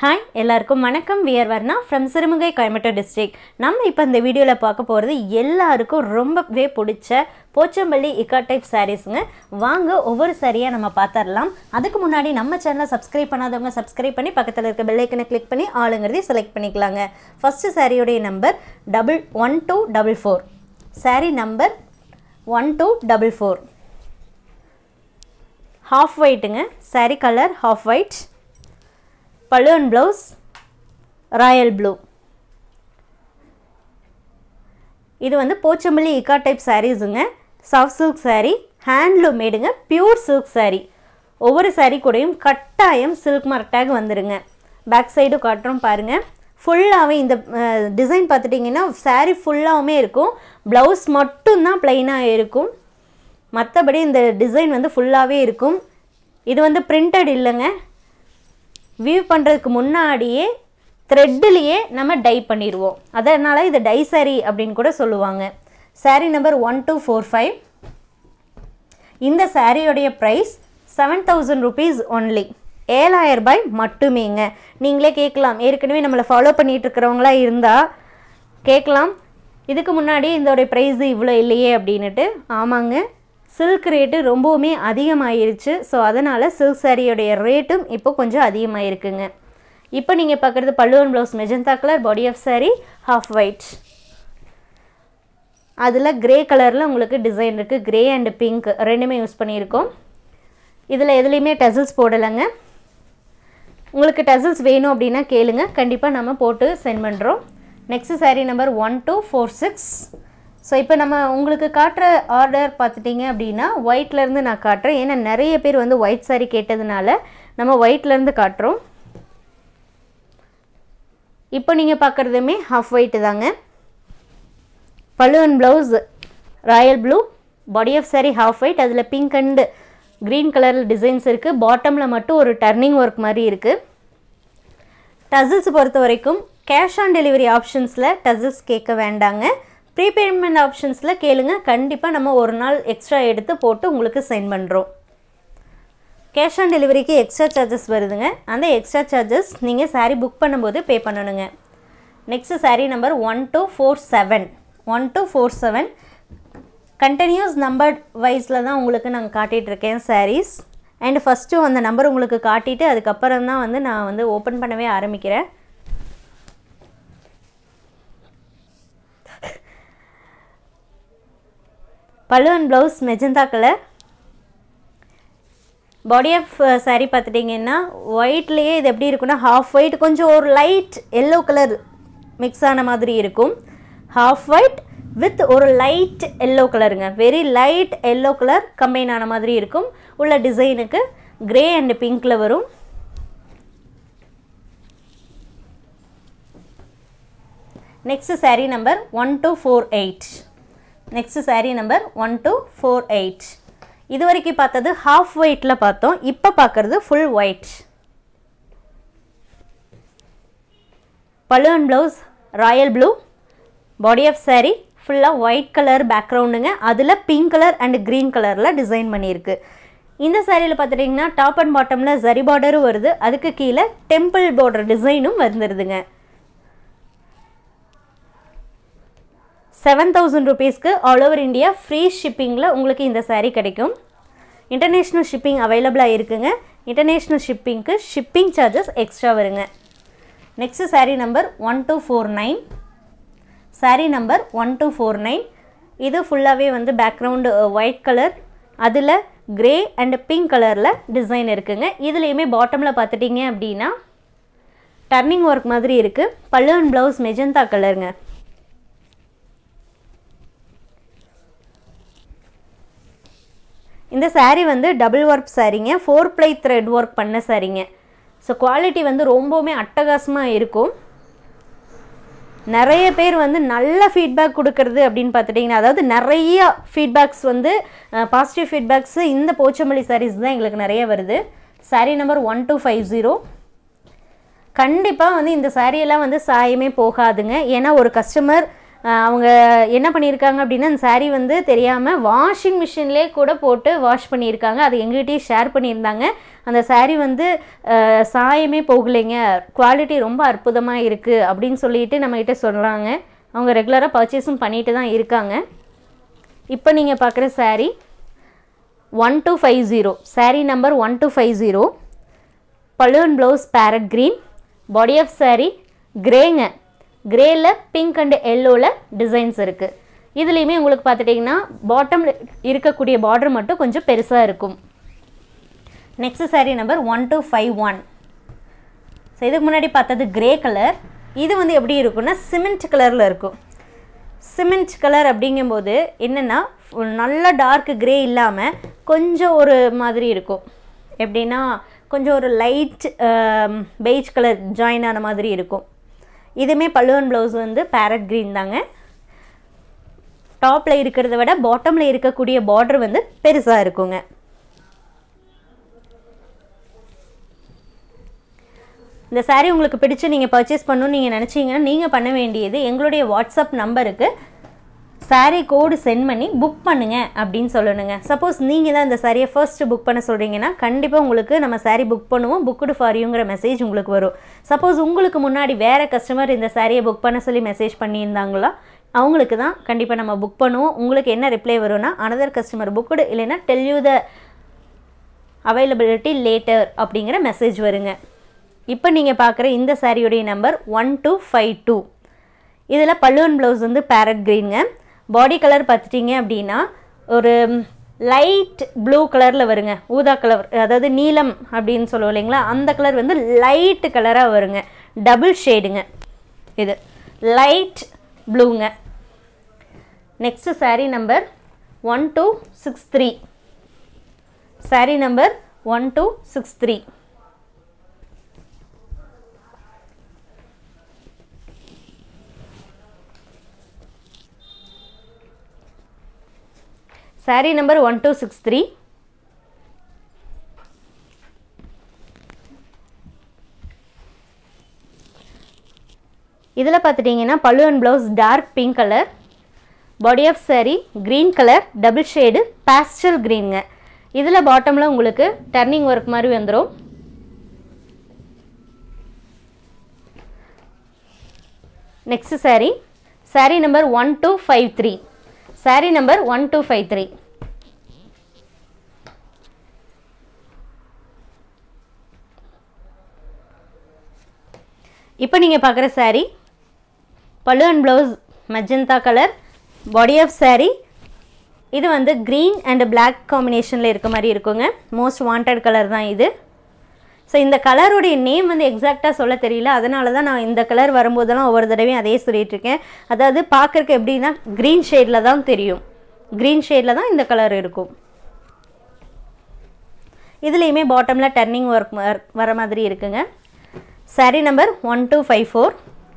hi எல்லாருக்கும் வணக்கம் we're Varna from Sirumugai Coimbatore district நம்ம இப்போ இந்த வீடியோவில் பார்க்க போகிறது எல்லாருக்கும் ரொம்பவே பிடிச்ச போச்சம்பள்ளி இக்கா டைப் சாரீஸுங்க வாங்க ஒவ்வொரு சாரியாக நம்ம பார்த்துடலாம் அதுக்கு முன்னாடி நம்ம சேனலை சப்ஸ்கிரைப் பண்ணாதவங்க சப்ஸ்கிரைப் பண்ணி பக்கத்தில் இருக்க பெல்லைக்கனை கிளிக் பண்ணி ஆளுங்கிறதையும் செலக்ட் பண்ணிக்கலாங்க ஃபஸ்ட்டு சாரியுடைய number double one two double four saree number one two double four half ஒயிட்டுங்க saree colour half white balloon blouse royal blue இது வந்து போச்சம்பள்ளி இக்கா டைப் சாரீஸுங்க சாஃப்ட் சில்க் saree ஹேண்ட்லூம் மேடுங்க பியூர் சில்க் saree ஒவ்வொரு saree கூடயும் கட்டாயம் சில்க் மார்க் டேக் வந்துருங்க பேக் சைடும் காட்டுறோம் பாருங்கள் ஃபுல்லாகவே இந்த டிசைன் பார்த்துட்டிங்கன்னா saree ஃபுல்லாகவுமே இருக்கும் ப்ளவுஸ் மட்டும்தான் ப்ளைனாக இருக்கும் மற்றபடி இந்த டிசைன் வந்து ஃபுல்லாகவே இருக்கும் இது வந்து பிரிண்டட் இல்லைங்க வியூ பண்ணுறதுக்கு முன்னாடியே த்ரெட்டுலேயே நம்ம டை பண்ணிடுவோம் அதனால் இது டை saree அப்படின்னு கூட சொல்லுவாங்க saree number one two four five இந்த சாரியோடைய price seven thousand rupees only ஏழாயிரம் ரூபாய் மட்டுமேங்க நீங்களே கேட்கலாம் ஏற்கனவே நம்மளை ஃபாலோ பண்ணிகிட்டு இருக்கிறவங்களா இருந்தால் கேட்கலாம் இதுக்கு முன்னாடி இதோடைய ப்ரைஸ் இவ்வளோ இல்லையே அப்படின்னுட்டு ஆமாங்க சில்க் ரேட்டு ரொம்பவுமே அதிகமாயிருச்சு ஸோ அதனால் சில்க் சாரியோடைய ரேட்டும் இப்போ கொஞ்சம் அதிகமாயிருக்குங்க இப்போ நீங்கள் பார்க்குறது பல்லுவன் blouse magenta colour body of saree half white அதில் கிரே கலரில் உங்களுக்கு டிசைன் இருக்குது கிரே அண்ட் பிங்க் ரெண்டுமே யூஸ் பண்ணியிருக்கோம் இதில் எதுலேயுமே டசல்ஸ் போடலைங்க உங்களுக்கு டசல்ஸ் வேணும் அப்படின்னா கேளுங்க கண்டிப்பாக நம்ம போட்டு சென்ட் பண்ணுறோம் next saree number one two four six so இப்போ நம்ம உங்களுக்கு காட்டுற ஆர்டர் பார்த்துட்டிங்க அப்படின்னா ஒயிட்லேருந்து நான் காட்டுறேன் ஏன்னா நிறைய பேர் வந்து ஒயிட் சாரீ கேட்டதுனால நம்ம ஒயிட்லேருந்து காட்டுறோம் இப்போ நீங்கள் பார்க்குறதுமே ஹாஃப் ஒயிட்டு தாங்க பல்லுவன் blouse royal blue body of saree half white அதில் பிங்க் அண்டு க்ரீன் கலரில் டிசைன்ஸ் இருக்குது பாட்டமில் மட்டும் ஒரு டர்னிங் ஒர்க் மாதிரி இருக்குது டசில்ஸ் பொறுத்த வரைக்கும் கேஷ் ஆன் டெலிவரி ஆப்ஷன்ஸில் டசில்ஸ் கேட்க வேண்டாங்க ப்ரீபேமெண்ட் ஆப்ஷன்ஸில் கேளுங்க கண்டிப்பாக நம்ம ஒரு நாள் எக்ஸ்ட்ரா எடுத்து போட்டு உங்களுக்கு சென்ட் பண்ணுறோம் கேஷ் ஆன் டெலிவரிக்கு எக்ஸ்ட்ரா சார்ஜஸ் வருதுங்க அந்த எக்ஸ்ட்ரா சார்ஜஸ் நீங்கள் சாரீ புக் பண்ணும்போது பே பண்ணணுங்க next saree number one two four seven one two four seven continuous number வைஸில் தான் உங்களுக்கு நாங்கள் காட்டிகிட்ருக்கேன் சாரீஸ் அண்ட் ஃபஸ்ட்டு அந்த நம்பர் உங்களுக்கு காட்டிட்டு அதுக்கப்புறம் தான் வந்து நான் வந்து ஓப்பன் பண்ணவே ஆரம்பிக்கிறேன் பல்லுவன் blouse magenta colour body of saree பார்த்துட்டிங்கன்னா ஒயிட்லேயே இது எப்படி இருக்குன்னா ஹாஃப் ஒயிட் கொஞ்சம் ஒரு லைட் எல்லோ கலர் மிக்ஸ் ஆன மாதிரி இருக்கும் ஹாஃப் ஒயிட் வித் ஒரு லைட் எல்லோ கலருங்க very light yellow colour combine ஆன மாதிரி இருக்கும் உள்ள டிசைனுக்கு கிரே அண்ட் பிங்க்கில் வரும் next saree number one two four eight next saree number one two four eight இது வரைக்கும் பார்த்தது ஹாஃப் ஒயிட்டில் பார்த்தோம் இப்போ பார்க்குறது full white balloon blouse royal blue body of saree ஃபுல்லாக ஒயிட் கலர் பேக்ரவுண்டுங்க அதில் பிங்க் கலர் அண்ட் க்ரீன் கலரில் டிசைன் பண்ணியிருக்கு இந்த சாரியில் பார்த்துட்டிங்கன்னா டாப் அண்ட் பாட்டமில் ஜரி பார்டரும் வருது அதுக்கு கீழே டெம்பிள் பார்டர் டிசைனும் வந்துடுதுங்க செவன் தௌசண்ட் ருபீஸ்க்கு ஆல் ஓவர் இந்தியா ஃப்ரீ ஷிப்பிங்கில் உங்களுக்கு இந்த சாரீ கிடைக்கும் இன்டர்நேஷ்னல் ஷிப்பிங் அவைலபிளாக இருக்குங்க இன்டர்நேஷ்னல் ஷிப்பிங்க்கு ஷிப்பிங் சார்ஜஸ் எக்ஸ்ட்ரா வருங்க next saree number one two four nine saree number one two four nine இது ஃபுல்லாகவே வந்து பேக்ரவுண்டு ஒயிட் கலர் அதில் கிரே அண்ட் பிங்க் கலரில் டிசைன் இருக்குங்க இதுலேயுமே பாட்டமில் பார்த்துட்டிங்க அப்படின்னா டர்னிங் ஒர்க் மாதிரி இருக்குது பல்லு அண்ட் ப்ளவுஸ் மெஜந்தா கலருங்க இந்த சாரீ வந்து டபுள் ஒர்க் சாரீங்க ஃபோர் ப்ளை த்ரெட் ஒர்க் பண்ண சாரீங்க ஸோ குவாலிட்டி வந்து ரொம்பவுமே அட்டகாசமாக இருக்கும் நிறைய பேர் வந்து நல்ல ஃபீட்பேக் கொடுக்கறது அப்படின்னு பார்த்துட்டிங்கன்னா அதாவது நிறைய ஃபீட்பேக்ஸ் வந்து பாசிட்டிவ் ஃபீட்பேக்ஸு இந்த போச்சம்பள்ளி சாரீஸ் தான் எங்களுக்கு நிறைய வருது saree number one two five zero கண்டிப்பாக வந்து இந்த சாரியெல்லாம் வந்து சாயமே போகாதுங்க ஏன்னா ஒரு கஸ்டமர் ஆஹ் அவங்க என்ன பண்ணியிருக்காங்க அப்படின்னா அந்த saree வந்து தெரியாமல் வாஷிங் மிஷின்லேயே கூட போட்டு வாஷ் பண்ணியிருக்காங்க அது எங்ககிட்டயே ஷேர் பண்ணியிருந்தாங்க அந்த saree வந்து ஆஹ் சாயமே போகலைங்க குவாலிட்டி ரொம்ப அற்புதமாக இருக்குது அப்படின்னு சொல்லிட்டு நம்மக்கிட்ட சொல்கிறாங்க அவங்க ரெகுலராக பர்ச்சேஸும் பண்ணிட்டு தான் இருக்காங்க இப்போ நீங்கள் பார்க்குற saree one two five zero saree number one two five zero balloon blouse parrot green body of saree கிரேங்க கிரேல பிங்க் அண்ட் எல்லோவில் டிசைன்ஸ் இருக்குது இதுலேயுமே உங்களுக்கு பார்த்துட்டிங்கன்னா பாட்டமில் இருக்கக்கூடிய பார்டர் மட்டும் கொஞ்சம் பெருசாக இருக்கும் next saree number one two five one so இதுக்கு முன்னாடி பார்த்தது கிரே கலர் இது வந்து எப்படி இருக்கும்னா சிமெண்ட் கலரில் இருக்கும் சிமெண்ட் கலர் அப்படிங்கும்போது என்னென்னா நல்ல டார்க் கிரே இல்லாமல் கொஞ்சம் ஒரு மாதிரி இருக்கும் எப்படின்னா கொஞ்சம் ஒரு லைட் பெய்ஜ் கலர் ஜாயின் ஆன மாதிரி இருக்கும் இதுவுமே பல்லுவன் ப்ளவுஸ் வந்து பேரட் க்ரீன் தாங்க டாப்பில் இருக்கிறத விட பாட்டமில் இருக்கக்கூடிய பார்டர் வந்து பெருசாக இருக்குங்க இந்த saree உங்களுக்கு பிடிச்சு நீங்கள் பர்ச்சேஸ் பண்ணணும்னு நீங்கள் நினச்சிங்கன்னா நீங்கள் பண்ண வேண்டியது எங்களுடைய வாட்ஸ்அப் நம்பருக்கு saree கோடு சென்ட் பண்ணி புக் பண்ணுங்க அப்படின்னு சொல்லணுங்க சப்போஸ் நீங்கள் தான் இந்த சாரியை ஃபர்ஸ்ட் புக் பண்ண சொல்கிறீங்கன்னா கண்டிப்பாக உங்களுக்கு நம்ம saree புக் பண்ணுவோம் புக்குடு ஃபார் யூங்கிற மெசேஜ் உங்களுக்கு வரும் சப்போஸ் உங்களுக்கு முன்னாடி வேறு கஸ்டமர் இந்த சாரியை புக் பண்ண சொல்லி மெசேஜ் பண்ணியிருந்தாங்களா அவங்களுக்கு தான் கண்டிப்பாக நம்ம புக் பண்ணுவோம் உங்களுக்கு என்ன ரிப்ளை வரும்னா அனதர் கஸ்டமர் புக்குடு இல்லைன்னா tell you the availability later அப்படிங்கிற மெசேஜ் வருங்க இப்போ நீங்கள் பார்க்குற இந்த சாரியுடைய number one two five two இதில் பல்லுவன் ப்ளவுஸ் வந்து பேரட் க்ரீனுங்க பாடி கலர் பார்த்துட்டிங்க அப்படின்னா ஒரு லைட் ப்ளூ கலரில் வருங்க ஊதா கலர் அதாவது நீலம் அப்படின்னு சொல்லுவோம் இல்லைங்களா அந்த கலர் வந்து லைட் கலராக வருங்க டபுள் ஷேடுங்க இது லைட் ப்ளூங்க next saree number one two six three saree number one two six three saree number one two six three இதில் பார்த்துட்டிங்கன்னா pallu and blouse dark pink colour body of saree green colour double shade pastel க்ரீனுங்க இதில் பாட்டமில் உங்களுக்கு turning work மாதிரி வந்துடும் next saree saree number one two five three saree number one two five three இப்போ நீங்கள் பார்க்குற saree pallu and blouse magenta colour body of saree இது வந்து க்ரீன் அண்ட் Black காம்பினேஷனில் இருக்க மாதிரி இருக்குங்க மோஸ்ட் வாண்டட் கலர் தான் இது ஸோ இந்த கலருடைய நேம் வந்து எக்ஸாக்டாக சொல்ல தெரியல அதனால தான் நான் இந்த கலர் வரும்போதெல்லாம் ஒவ்வொரு தடவையும் அதே சொல்லிட்டு இருக்கேன் அதாவது பார்க்குறக்கு எப்படின்னா க்ரீன் ஷேடில் தான் தெரியும் க்ரீன் ஷேடில் தான் இந்த கலர் இருக்கும் இதுலேயுமே பாட்டமில் டர்னிங் ஒர்க் வர மாதிரி இருக்குங்க saree number one two five four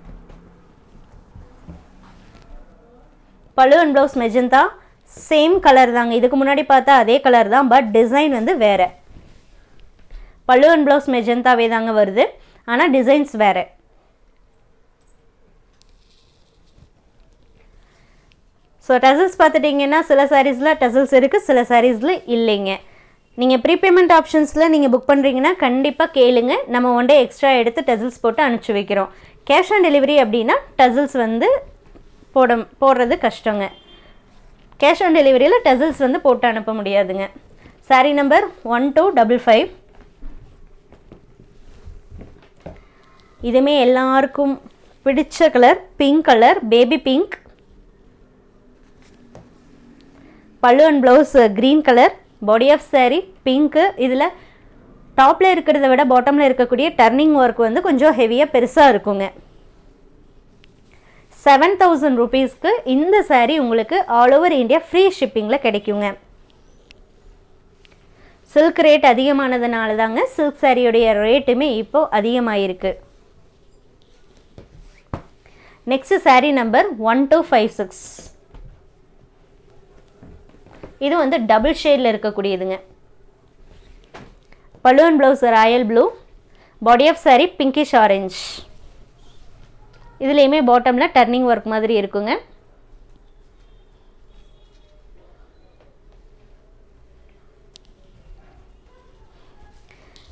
pallu and blouse magenta same colour தாங்க இதுக்கு முன்னாடி பார்த்தா அதே கலர் தான் பட் டிசைன் வந்து வேறு பழு அண்ட் ப்ளவுஸ் மெஜந்தாவே தாங்க வருது ஆனால் டிசைன்ஸ் வேறு ஸோ டசல்ஸ் பார்த்துட்டிங்கன்னா சில சாரீஸில் டசல்ஸ் இருக்குது சில சாரீஸில் இல்லைங்க நீங்கள் ப்ரீபேமெண்ட் ஆப்ஷன்ஸில் நீங்கள் புக் பண்ணுறீங்கன்னா கண்டிப்பாக கேளுங்க நம்ம ஒன் டே எக்ஸ்ட்ரா எடுத்து டசல்ஸ் போட்டு அனுப்பிச்சி வைக்கிறோம் கேஷ் ஆன் டெலிவரி அப்படின்னா டசல்ஸ் வந்து போட போடுறது கஷ்டங்க கேஷ் ஆன் டெலிவரியில் டசல்ஸ் வந்து போட்டு அனுப்ப முடியாதுங்க saree number one two double five இதுவுமே எல்லாருக்கும் பிடிச்ச colour pink colour baby pink pallu and blouse green colour body of saree பிங்க்கு இதில் டாப்பில் இருக்கிறத விட பாட்டமில் இருக்கக்கூடிய டர்னிங் ஒர்க் வந்து கொஞ்சம் ஹெவியாக பெருசாக இருக்குங்க செவன் தௌசண்ட் ருபீஸ்க்கு இந்த saree உங்களுக்கு ஆல் ஓவர் இந்தியா ஃப்ரீ ஷிப்பிங்கில் கிடைக்குங்க சில்க் ரேட் அதிகமானதுனால தாங்க சில்க் சாரியுடைய ரேட்டுமே இப்போது அதிகமாகிருக்கு next saree number one two five six இது வந்து டபுள் ஷேடில் இருக்கக்கூடியதுங்க balloon blouse royal blue body of saree pinkish orange இதுலேயுமே பாட்டமில் டர்னிங் ஒர்க் மாதிரி இருக்குங்க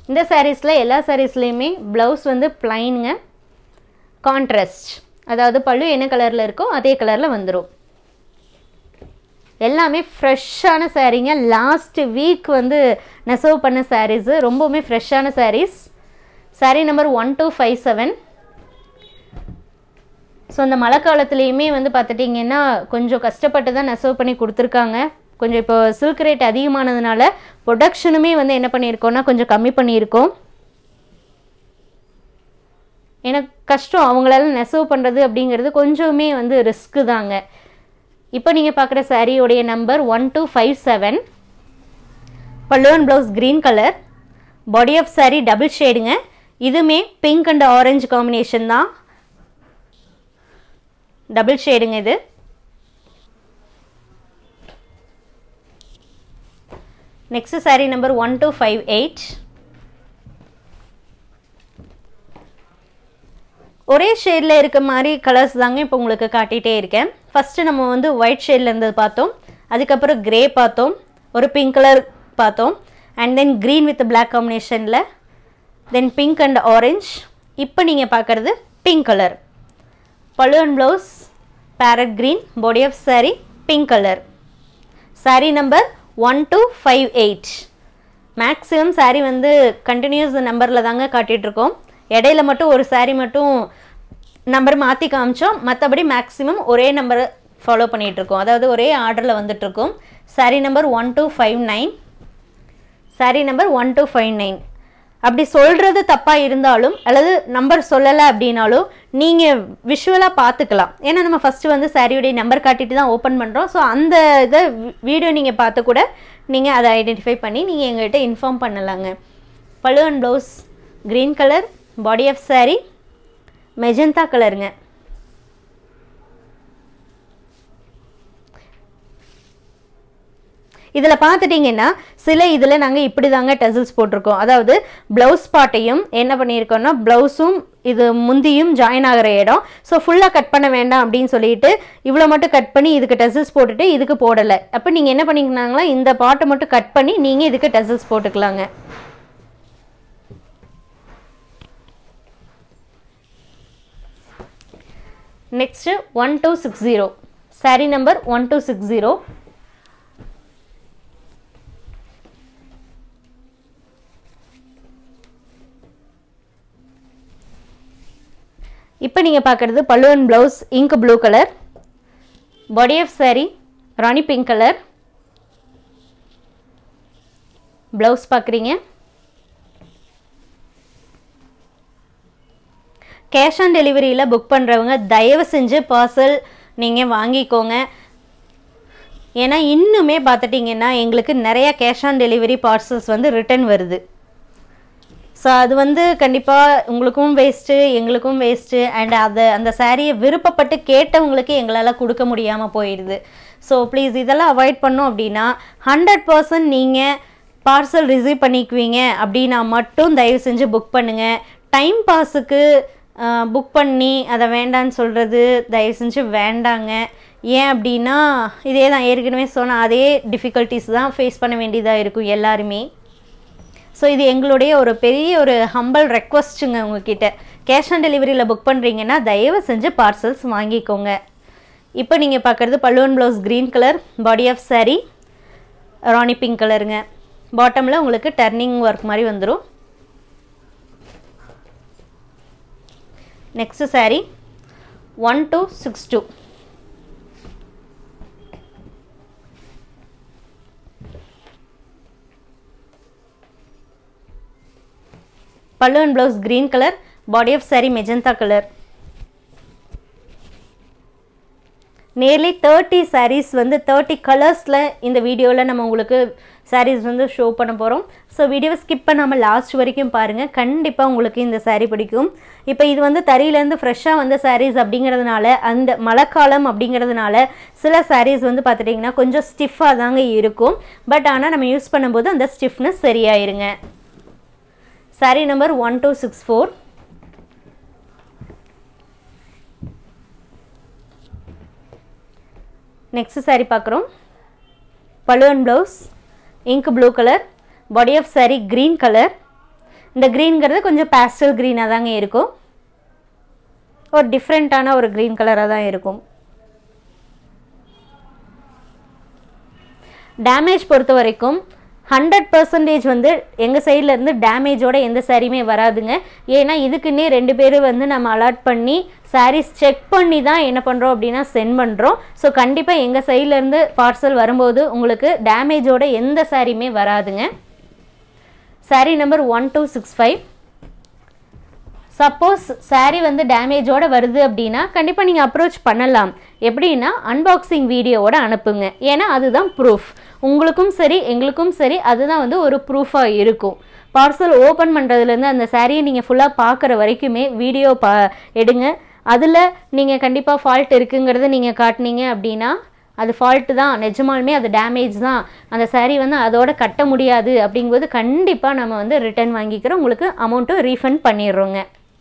இந்த சாரீஸில் எல்லா சாரீஸ்லேயுமே ப்ளவுஸ் வந்து பிளைனுங்க கான்ட்ராஸ்ட் அதாவது பல்லு என்ன கலரில் இருக்கோ அதே கலரில் வந்துடும் எல்லாமே ஃப்ரெஷ்ஷான சாரீங்க லாஸ்ட் வீக் வந்து நெசவு பண்ண சாரீஸு ரொம்பவுமே ஃப்ரெஷ்ஷான sarees saree number one two five seven so அந்த மழை காலத்துலேயுமே வந்து பார்த்துட்டிங்கன்னா கொஞ்சம் கஷ்டப்பட்டு தான் நெசவு பண்ணி கொடுத்துருக்காங்க கொஞ்சம் இப்போ சில்க் ரேட் அதிகமானதுனால ப்ரொடக்ஷனுமே வந்து என்ன பண்ணியிருக்கோம்னா கொஞ்சம் கம்மி பண்ணியிருக்கோம் எனக்கு கஷ்டம் அவங்களால நெசவு பண்ணுறது அப்படிங்கிறது கொஞ்சமே வந்து ரிஸ்க்கு தாங்க இப்போ நீங்கள் பார்க்குற சாரியோடைய number one two five seven பல்லுவன் blouse green colour body of saree double ஷேடுங்க இதுவுமே பிங்க் அண்ட் ஆரஞ்சு காம்பினேஷன் தான் டபுள் ஷேடுங்க இது next saree number one two five eight ஒரே ஷேடில் இருக்க மாதிரி கலர்ஸ் தாங்க இப்போ உங்களுக்கு காட்டிகிட்டே இருக்கேன் ஃபஸ்ட்டு நம்ம வந்து ஒயிட் ஷேடில் இருந்தது பார்த்தோம் அதுக்கப்புறம் க்ரே பார்த்தோம் ஒரு பிங்க் கலர் பார்த்தோம் and then green with black காம்பினேஷனில் தென் பிங்க் அண்ட் ஆரஞ்ச் இப்போ நீங்கள் பார்க்குறது பிங்க் கலர் பழுவன் blouse parrot green body of saree pink colour saree number one two five eight maximum saree வந்து கண்டினியூஸ் நம்பரில் தாங்க காட்டிகிட்ருக்கோம் இடையில மட்டும் ஒரு சாரீ மட்டும் நம்பர் மாற்றி காமிச்சோம் மற்றபடி மேக்ஸிமம் ஒரே நம்பரை ஃபாலோ பண்ணிகிட்ருக்கோம் அதாவது ஒரே ஆர்டரில் வந்துட்டுருக்கோம் saree number one two five nine saree number one two five nine அப்படி சொல்கிறது தப்பாக இருந்தாலும் அல்லது நம்பர் சொல்லலை அப்படின்னாலும் நீங்கள் விஷுவலாக பார்த்துக்கலாம் ஏன்னா நம்ம ஃபஸ்ட்டு வந்து சாரியுடைய நம்பர் காட்டிட்டு தான் ஓப்பன் பண்ணுறோம் ஸோ அந்த இதை வீடியோ நீங்கள் பார்த்து கூட நீங்கள் அதை ஐடென்டிஃபை பண்ணி நீங்கள் எங்கள்கிட்ட இன்ஃபார்ம் பண்ணலாங்க பழுவன் blouse green colour body of saree magenta கலருங்க இதில் பார்த்துட்டிங்கன்னா சில இதில் நாங்கள் இப்படி தாங்க டசில்ஸ் போட்டிருக்கோம் அதாவது ப்ளவுஸ் பாட்டையும் என்ன பண்ணியிருக்கோம்னா ப்ளவுஸும் இது முந்தியும் ஜாயின் ஆகிற இடம் ஸோ ஃபுல்லாக கட் பண்ண வேண்டாம் அப்படின்னு சொல்லிட்டு இவ்வளோ மட்டும் கட் பண்ணி இதுக்கு டசில்ஸ் போட்டுட்டு இதுக்கு போடலை அப்போ நீங்கள் என்ன பண்ணிக்கலாங்களா இந்த பாட்டை மட்டும் கட் பண்ணி நீங்கள் இதுக்கு டசில்ஸ் போட்டுக்கலாங்க next one two six zero saree number one two six zero இப்போ நீங்கள் பார்க்குறது பல்லுவன் blouse ink blue colour body of saree rani pink colour blouse பார்க்குறீங்க கேஷ் ஆன் டெலிவரியில் புக் பண்ணுறவங்க தயவு செஞ்சு பார்சல் நீங்கள் வாங்கிக்கோங்க ஏன்னா இன்னுமே பார்த்துட்டிங்கன்னா எங்களுக்கு நிறையா கேஷ் ஆன் டெலிவரி பார்சல்ஸ் வந்து ரிட்டர்ன் வருது ஸோ அது வந்து கண்டிப்பாக உங்களுக்கும் வேஸ்ட்டு எங்களுக்கும் வேஸ்ட்டு அண்ட் அதை அந்த சாரியை விருப்பப்பட்டு கேட்டவங்களுக்கு எங்களால் கொடுக்க முடியாமல் போயிடுது ஸோ ப்ளீஸ் இதெல்லாம் அவாய்ட் பண்ணோம் அப்படின்னா ஹண்ட்ரட் பர்சன்ட் நீங்கள் பார்சல் ரிசீவ் பண்ணிக்குவீங்க அப்படின்னா மட்டும் தயவு செஞ்சு புக் பண்ணுங்கள் டைம் பாஸுக்கு புக் பண்ணி அதை வேண்டான்னு சொல்கிறது தயவு செஞ்சு வேண்டாங்க ஏன் அப்படின்னா இதே தான் ஏற்கனவே சொன்ன அதே டிஃபிகல்ட்டிஸ் தான் ஃபேஸ் பண்ண வேண்டியதாக இருக்கும் எல்லாருமே ஸோ இது எங்களுடைய ஒரு பெரிய ஒரு ஹம்பல் ரெக்வஸ்ட்டுங்க உங்ககிட்ட கேஷ் ஆன் டெலிவரியில் புக் பண்ணுறீங்கன்னா தயவு செஞ்சு பார்சல்ஸ் வாங்கிக்கோங்க இப்போ நீங்கள் பார்க்குறது பல்லுவன் blouse green colour body of saree rani pink கலருங்க பாட்டமில் உங்களுக்கு டர்னிங் ஒர்க் மாதிரி வந்துடும் next saree one two six two pallu and blouse green colour body of saree magenta colour nearly thirty sarees வந்து தேர்ட்டி கலர்ஸில் இந்த வீடியோவில் நம்ம உங்களுக்கு சாரீஸ் வந்து ஷோ பண்ண போகிறோம் ஸோ வீடியோவை ஸ்கிப் பண்ணாமல் லாஸ்ட் வரைக்கும் பாருங்கள் கண்டிப்பாக உங்களுக்கு இந்த சாரீ பிடிக்கும் இப்போ இது வந்து தறியிலேருந்து ஃப்ரெஷ்ஷாக வந்த சாரீஸ் அப்படிங்கிறதுனால அந்த மழைக்காலம் அப்படிங்கிறதுனால சில சாரீஸ் வந்து பார்த்துட்டிங்கன்னா கொஞ்சம் ஸ்டிஃபாக தாங்க இருக்கும் பட் ஆனால் நம்ம யூஸ் பண்ணும்போது அந்த ஸ்டிஃப்னஸ் சரியாயிருங்க saree number one two six four next saree பார்க்குறோம் பலுவன் blouse ink blue colour body of saree green colour இந்த க்ரீன்கிறது கொஞ்சம் பேஸ்டல் க்ரீனாக தாங்க இருக்கும் ஒரு டிஃப்ரெண்ட்டான ஒரு க்ரீன் கலராக தான் இருக்கும் டேமேஜ் பொறுத்த வரைக்கும் ஹண்ட்ரட் பர்சன்டேஜ் வந்து எங்கள் சைட்லேருந்து டேமேஜோட எந்த சாரியுமே வராதுங்க ஏன்னா இதுக்குன்னே ரெண்டு பேரும் வந்து நம்ம அலாட் பண்ணி சாரீஸ் செக் பண்ணி தான் என்ன பண்ணுறோம் அப்படின்னா சென்ட் பண்ணுறோம் ஸோ கண்டிப்பாக எங்கள் சைட்லேருந்து பார்சல் வரும்போது உங்களுக்கு டேமேஜோட எந்த சாரியுமே வராதுங்க saree number one two six five suppose saree வந்து டேமேஜோட வருது அப்படின்னா கண்டிப்பாக நீங்கள் அப்ரோச் பண்ணலாம் எப்படின்னா அன்பாக்சிங் வீடியோவோட அனுப்புங்க ஏன்னா அதுதான் ப்ரூஃப் உங்களுக்கும் சரி எங்களுக்கும் சரி அதுதான் வந்து ஒரு ப்ரூஃபாக இருக்கும் பார்சல் ஓப்பன் பண்ணுறதுலேருந்து அந்த சாரியை நீங்கள் ஃபுல்லாக பார்க்குற வரைக்குமே வீடியோ பா எடுங்க அதில் நீங்கள் கண்டிப்பாக ஃபால்ட் இருக்குங்கிறத நீங்கள் காட்டினீங்க அப்படின்னா அது ஃபால்ட்டு தான் நிஜமாலுமே அது டேமேஜ் தான் அந்த சாரீ வந்து அதோட கட்ட முடியாது அப்படிங்கும்போது கண்டிப்பாக நம்ம வந்து ரிட்டர்ன் வாங்கிக்கிறோம் உங்களுக்கு அமௌண்ட்டும் ரீஃபண்ட் பண்ணிடுறோங்க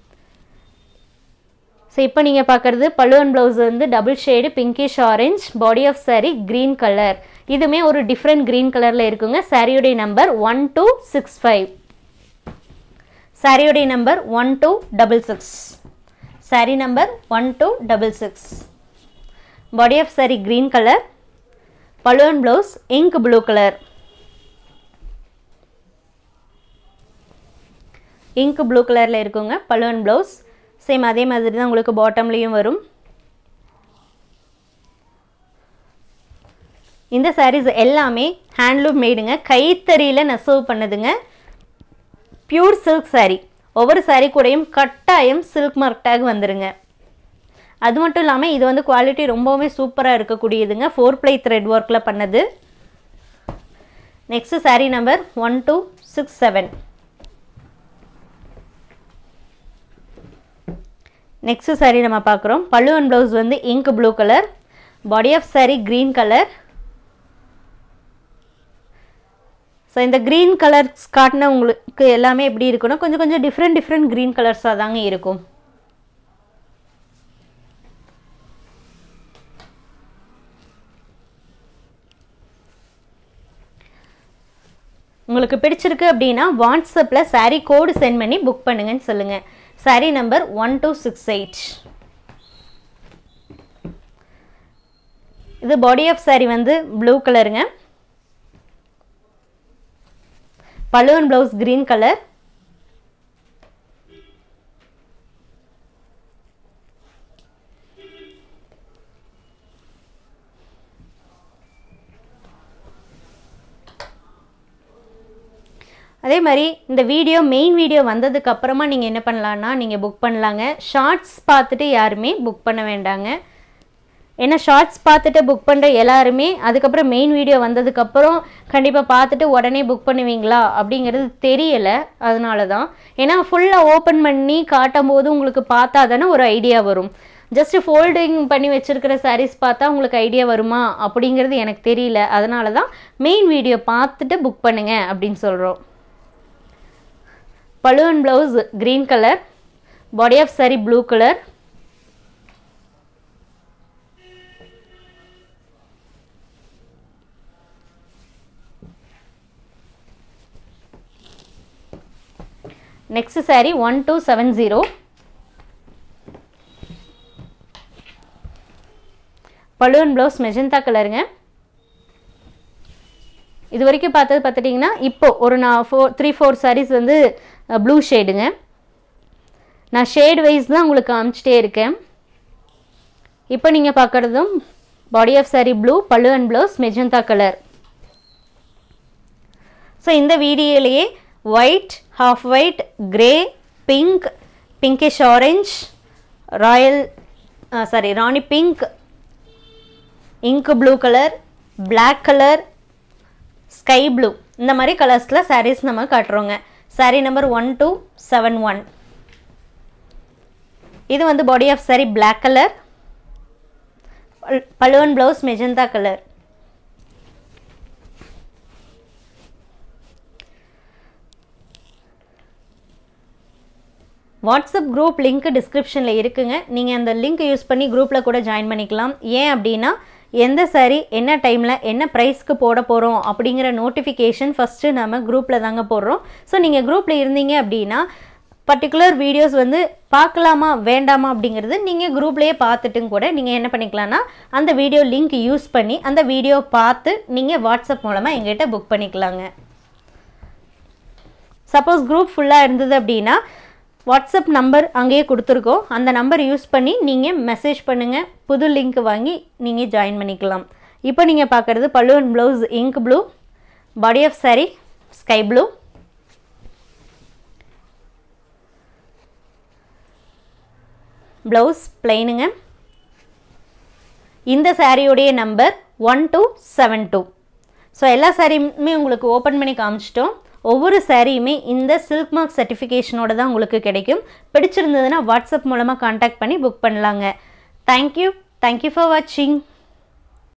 ஸோ இப்போ நீங்கள் பார்க்குறது பல்லுவன் ப்ளவுஸ் வந்து double shade pinkish orange body of saree green colour இதுவுமே ஒரு டிஃப்ரெண்ட் க்ரீன் கலரில் இருக்குங்க சாரியுடைய number one two six five சாரியுடைய number one two double six saree number one two double six body of saree green colour பல்லுவன் blouse ink blue colour ink blue கலரில் இருக்குங்க பல்லுவன் ப்ளவுஸ் சேம் அதே மாதிரி தான் உங்களுக்கு பாட்டம்லேயும் வரும் இந்த சாரீஸ் எல்லாமே ஹேண்ட்லூம் மேடுங்க கைத்தறியில் நெசவு பண்ணதுங்க பியூர் சில்க் சாரீ ஒவ்வொரு சாரீ கூடயும் கட்டாயம் சில்க் மார்க் டேக் வந்துருங்க அது மட்டும் இல்லாமல் இது வந்து குவாலிட்டி ரொம்பவுமே சூப்பராக இருக்கக்கூடியதுங்க ஃபோர் ப்ளை த்ரெட் ஒர்க்கில் பண்ணது next saree number one two six seven next saree நம்ம பார்க்குறோம் பல்லு அண்ட் ப்ளவுஸ் வந்து ink blue colour body of saree green colour so இந்த க்ரீன் கலர்ஸ் காட்டின உங்களுக்கு எல்லாமே எப்படி இருக்குன்னா கொஞ்சம் கொஞ்சம் டிஃப்ரெண்ட் டிஃப்ரெண்ட் க்ரீன் கலர்ஸாக தாங்க இருக்கும் உங்களுக்கு பிடிச்சிருக்கு அப்படின்னா வாட்ஸ்அப்பில் சாரீ கோடு சென்ட் பண்ணி புக் பண்ணுங்கன்னு சொல்லுங்கள் saree number one two six eight இது பாடி ஆஃப் சாரீ வந்து ப்ளூ கலருங்க பலூன் ப்ளவுஸ் க்ரீன் கலர் அதே மாதிரி இந்த வீடியோ மெயின் வீடியோ வந்ததுக்கு அப்புறமா நீங்கள் என்ன பண்ணலான்னா நீங்கள் புக் பண்ணலாங்க ஷார்ட்ஸ் பார்த்துட்டு யாருமே புக் பண்ண வேண்டாங்க ஏன்னா ஷார்ட்ஸ் பார்த்துட்டு புக் பண்ணுற எல்லாருமே அதுக்கப்புறம் மெயின் வீடியோ வந்ததுக்கப்புறம் கண்டிப்பாக பார்த்துட்டு உடனே புக் பண்ணுவீங்களா அப்படிங்கிறது தெரியலை அதனால தான் ஏன்னா ஃபுல்லாக ஓப்பன் பண்ணி காட்டும் போது உங்களுக்கு பார்த்தா தானே ஒரு ஐடியா வரும் ஜஸ்ட் ஃபோல்டிங் பண்ணி வச்சுருக்கிற சாரீஸ் பார்த்தா உங்களுக்கு ஐடியா வருமா அப்படிங்கிறது எனக்கு தெரியல அதனால தான் மெயின் வீடியோ பார்த்துட்டு புக் பண்ணுங்க அப்படின்னு சொல்கிறோம் பலூன் blouse green colour body of saree blue colour next saree one two seven zero balloon blouse magenta கலருங்க இது வரைக்கும் பார்த்தது பார்த்துட்டிங்கன்னா இப்போ ஒரு நான் ஃபோர் த்ரீ ஃபோர் சாரீஸ் வந்து ப்ளூ ஷேடுங்க நான் ஷேட் வைஸ் தான் உங்களுக்கு காமிச்சிட்டே இருக்கேன் இப்போ நீங்கள் பார்க்குறதும் body of saree blue pallu and blouse magenta colour so இந்த வீடியோலேயே white half white grey pink pinkish orange royal sorry rani pink ink blue colour black colour sky blue இந்த மாதிரி கலர்ஸில் சாரீஸ் நம்ம காட்டுறோங்க saree number one two seven one இது வந்து body of saree black colour பலுவன் blouse magenta colour WhatsApp group link டிஸ்கிரிப்ஷனில் இருக்குங்க நீங்கள் அந்த லிங்க் யூஸ் பண்ணி குரூப்பில் கூட ஜாயின் பண்ணிக்கலாம் ஏன் அப்படின்னா எந்த saree என்ன டைமில் என்ன ப்ரைஸ்க்கு போட போகிறோம் அப்படிங்கிற நோட்டிஃபிகேஷன் ஃபஸ்ட்டு நம்ம குரூப்பில் தாங்க போடுறோம் ஸோ நீங்கள் குரூப்பில் இருந்தீங்க அப்படின்னா பர்டிகுலர் வீடியோஸ் வந்து பார்க்கலாமா வேண்டாமா அப்படிங்கிறது நீங்கள் குரூப்லேயே பார்த்துட்டும் கூட நீங்கள் என்ன பண்ணிக்கலாம்னா அந்த வீடியோ லிங்க் யூஸ் பண்ணி அந்த வீடியோ பார்த்து நீங்கள் வாட்ஸ்அப் மூலமாக எங்கிட்ட புக் பண்ணிக்கலாங்க சப்போஸ் குரூப் ஃபுல்லாக இருந்தது அப்படின்னா வாட்ஸ்அப் நம்பர் அங்கேயே கொடுத்துருக்கோம் அந்த நம்பர் யூஸ் பண்ணி நீங்கள் மெசேஜ் பண்ணுங்கள் புது லிங்க் வாங்கி நீங்கள் ஜாயின் பண்ணிக்கலாம் இப்போ நீங்கள் பார்க்குறது பல்லுவன் blouse ink blue body of saree sky blue blouse பிளைனுங்க இந்த சாரியோடைய number one two seven two so எல்லா சாரியுமே உங்களுக்கு ஓப்பன் பண்ணி காமிச்சிட்டோம் ஒவ்வொரு சாரியுமே இந்த சில்க் மார்க் சர்டிஃபிகேஷனோட தான் உங்களுக்கு கிடைக்கும் பிடிச்சிருந்ததுன்னா வாட்ஸ்அப் மூலமாக காண்டாக்ட் பண்ணி புக் பண்ணலாங்க தேங்க்யூ தேங்க்யூ ஃபார் வாட்சிங்